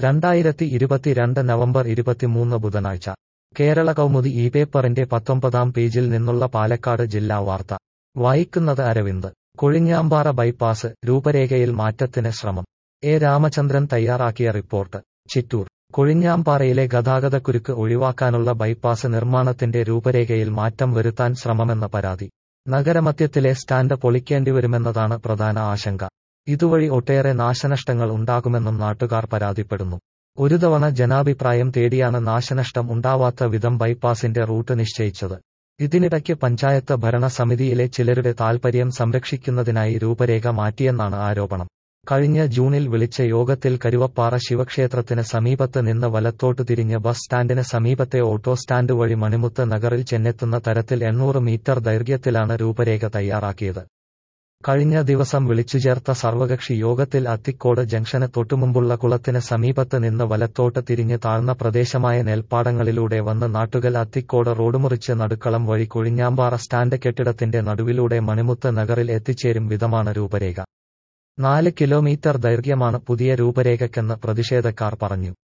രണ്ടായിരത്തി ഇരുപത്തിരണ്ട് നവംബർ ഇരുപത്തിമൂന്ന് ബുധനാഴ്ച കേരള കൗമുദി ഈ പേപ്പറിന്റെ പത്തൊമ്പതാം പേജിൽ നിന്നുള്ള പാലക്കാട് ജില്ലാ വാർത്ത വായിക്കുന്നത് അരവിന്ദ് കൊഴിഞ്ഞാമ്പാറ ബൈപ്പാസ് രൂപരേഖയിൽ മാറ്റത്തിന് ശ്രമം എ രാമചന്ദ്രൻ തയ്യാറാക്കിയ റിപ്പോർട്ട് ചിറ്റൂർ കൊഴിഞ്ഞാമ്പാറയിലെ ഗതാഗതക്കുരുക്ക് ഒഴിവാക്കാനുള്ള ബൈപ്പാസ് നിർമ്മാണത്തിന്റെ രൂപരേഖയിൽ മാറ്റം വരുത്താൻ ശ്രമമെന്ന പരാതി നഗരമധ്യത്തിലെ സ്റ്റാൻഡ് പൊളിക്കേണ്ടിവരുമെന്നതാണ് പ്രധാന ആശങ്ക ഇതുവഴി ഒട്ടേറെ നാശനഷ്ടങ്ങൾ ഉണ്ടാകുമെന്നും നാട്ടുകാർ പരാതിപ്പെടുന്നു ഒരു തവണ ജനാഭിപ്രായം തേടിയാണ് നാശനഷ്ടം ഉണ്ടാവാത്ത വിധം ബൈപ്പാസിന്റെ റൂട്ട് നിശ്ചയിച്ചത് ഇതിനിടയ്ക്ക് പഞ്ചായത്ത് ഭരണസമിതിയിലെ ചിലരുടെ താൽപര്യം സംരക്ഷിക്കുന്നതിനായി രൂപരേഖ മാറ്റിയെന്നാണ് ആരോപണം കഴിഞ്ഞ ജൂണിൽ വിളിച്ച യോഗത്തിൽ കരുവപ്പാറ ശിവക്ഷേത്രത്തിന് സമീപത്ത് നിന്ന് വലത്തോട്ട് തിരിഞ്ഞ് ബസ് സ്റ്റാൻഡിന് സമീപത്തെ ഓട്ടോ സ്റ്റാൻഡ് വഴി മണിമുത്ത് നഗറിൽ ചെന്നെത്തുന്ന തരത്തിൽ എണ്ണൂറ് മീറ്റർ ദൈർഘ്യത്തിലാണ് രൂപരേഖ തയ്യാറാക്കിയത് കഴിഞ്ഞ ദിവസം വിളിച്ചുചേർത്ത സർവകക്ഷി യോഗത്തിൽ അത്തിക്കോട് ജംഗ്ഷന് തൊട്ടുമുമ്പുള്ള കുളത്തിന് സമീപത്ത് നിന്ന് വലത്തോട്ട് തിരിഞ്ഞ് താഴ്ന്ന പ്രദേശമായ നെൽപ്പാടങ്ങളിലൂടെ വന്ന് നാട്ടുകൽ അത്തിക്കോട് റോഡ് മുറിച്ച് നടുക്കളം വഴി കൊഴിഞ്ഞാമ്പാറ സ്റ്റാൻഡ് കെട്ടിടത്തിന്റെ നടുവിലൂടെ മണിമുത്ത് നഗറിൽ എത്തിച്ചേരും വിധമാണ് രൂപരേഖ നാല് കിലോമീറ്റർ ദൈർഘ്യമാണ് പുതിയ രൂപരേഖയ്ക്കെന്ന് പ്രതിഷേധക്കാർ പറഞ്ഞു